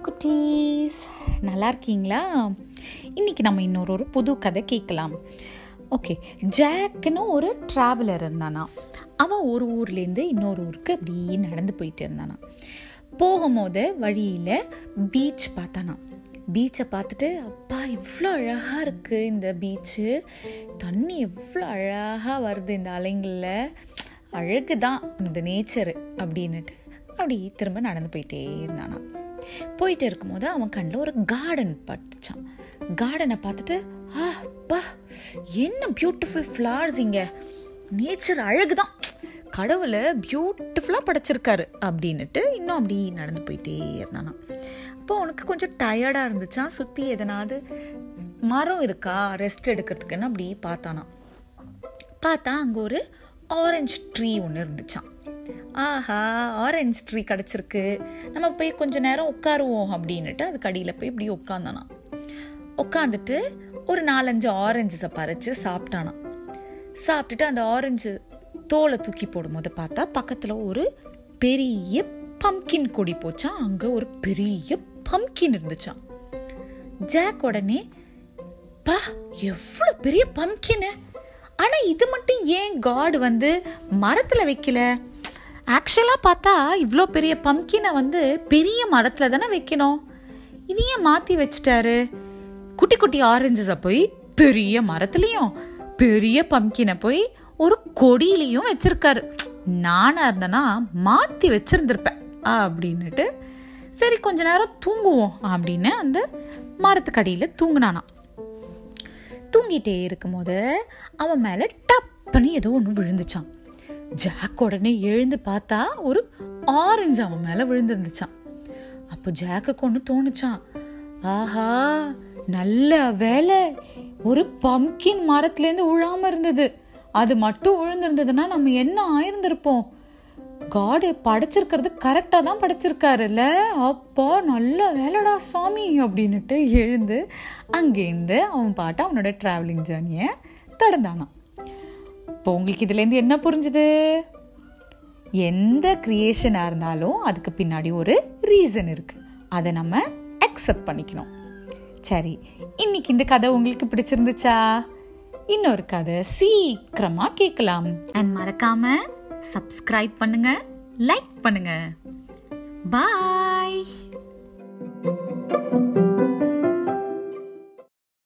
குட்டீஸ் நல்லா இருக்கீங்களா இன்னைக்கு நம்ம இன்னொரு ஒரு புது கதை கேட்கலாம் ஓகே ஜாக்குன்னு ஒரு ட்ராவலர் இருந்தானா அவன் ஒரு ஊர்லேருந்து இன்னொரு ஊருக்கு அப்படியே நடந்து போயிட்டு இருந்தானா போகும்போது வழியில் பீச் பார்த்தானா பீச்சை பார்த்துட்டு அப்பா இவ்வளோ அழகாக இருக்குது இந்த பீச்சு தண்ணி எவ்வளோ அழகாக வருது இந்த அலைங்களில் அழகு தான் இந்த நேச்சரு அப்படின்னுட்டு அப்படி திரும்ப நடந்து போயிட்டே இருந்தானா போயிட்டு இருக்கும்போது அவன் கண்ணில் ஒரு கார்டன் பார்த்துச்சான் கார்டனை பார்த்துட்டு ஆ பா என்ன பியூட்டிஃபுல் ஃப்ளவர்ஸ் இங்கே நேச்சர் அழகு தான் கடவுளை பியூட்டிஃபுல்லாக படைச்சிருக்காரு அப்படின்னுட்டு இன்னும் அப்படி நடந்து போயிட்டே இருந்தானா அப்போ உனக்கு கொஞ்சம் டயர்டாக இருந்துச்சான் சுற்றி எதனாவது மரம் இருக்கா ரெஸ்ட் எடுக்கிறதுக்குன்னு அப்படி பார்த்தானா பார்த்தா அங்கே ஒரு ஆரஞ்சு ட்ரீ ஒன்று இருந்துச்சான் ஆஹா ஆரஞ்சு ட்ரீ கிடச்சிருக்கு நம்ம போய் கொஞ்ச நேரம் உட்காருவோம் அப்படின்னுட்டு அதுக்கு அடியில் போய் இப்படி உட்காந்தானா உட்காந்துட்டு ஒரு நாலஞ்சு ஆரஞ்சஸை பறித்து சாப்பிட்டானா சாப்பிட்டுட்டு அந்த ஆரஞ்சு தோலை தூக்கி போடும்போது பார்த்தா பக்கத்தில் ஒரு பெரிய பம்கின் கொடி போச்சான் அங்கே ஒரு பெரிய பம்கின் இருந்துச்சான் ஜாக் உடனே பா எவ்வளோ பெரிய பம்கின்னு ஆனால் இது மட்டும் ஏன் காட் வந்து மரத்தில் வைக்கல ஆக்சுவலாக பார்த்தா இவ்வளோ பெரிய பம்கினை வந்து பெரிய மரத்தில் தானே வைக்கணும் இது ஏன் மாற்றி வச்சிட்டாரு குட்டி குட்டி ஆரஞ்சஸை போய் பெரிய மரத்துலேயும் பெரிய பம்கினை போய் ஒரு கொடியிலையும் வச்சிருக்காரு நானா இருந்தேன்னா மாற்றி வச்சிருந்திருப்பேன் அப்படின்னுட்டு சரி கொஞ்ச நேரம் தூங்குவோம் அப்படின்னு அந்த மரத்துக்கடியில் தூங்கினானா தூங்கிட்டே இருக்கும்போது அவன் மேலே டப்புன்னு ஏதோ ஒன்று விழுந்துச்சான் ஜாக் உடனே எழுந்து பார்த்தா ஒரு ஆரஞ்சு அவன் மேலே விழுந்துருந்துச்சான் அப்போ ஜாக்குக்கு ஒன்று தோணுச்சான் ஆஹா நல்ல வேலை ஒரு பம்கின் மரத்துலேருந்து விழாம இருந்தது அது மட்டும் விழுந்திருந்ததுன்னா நம்ம என்ன ஆயிருந்திருப்போம் காடு படைச்சிருக்கிறது கரெக்டாக தான் படைச்சிருக்காருல்ல அப்பா நல்ல வேலைடா சாமி அப்படின்னுட்டு எழுந்து அங்கேருந்து அவன் பாட்டு அவனோட ட்ராவலிங் ஜேர்னியை தொடர்ந்தானான் இப்போ உங்களுக்கு இதுலேருந்து என்ன புரிஞ்சுது எந்த க்ரியேஷனாக இருந்தாலும் அதுக்கு பின்னாடி ஒரு ரீசன் இருக்குது அதை நம்ம அக்செப்ட் பண்ணிக்கணும் சரி இன்னைக்கு இந்த கதை உங்களுக்கு பிடிச்சிருந்துச்சா இன்னொரு கதை சீக்கிரமா கேட்கலாம் அண்ட் மறக்காம சப்ஸ்கிரைப் பண்ணுங்க லைக் பண்ணுங்க பாய்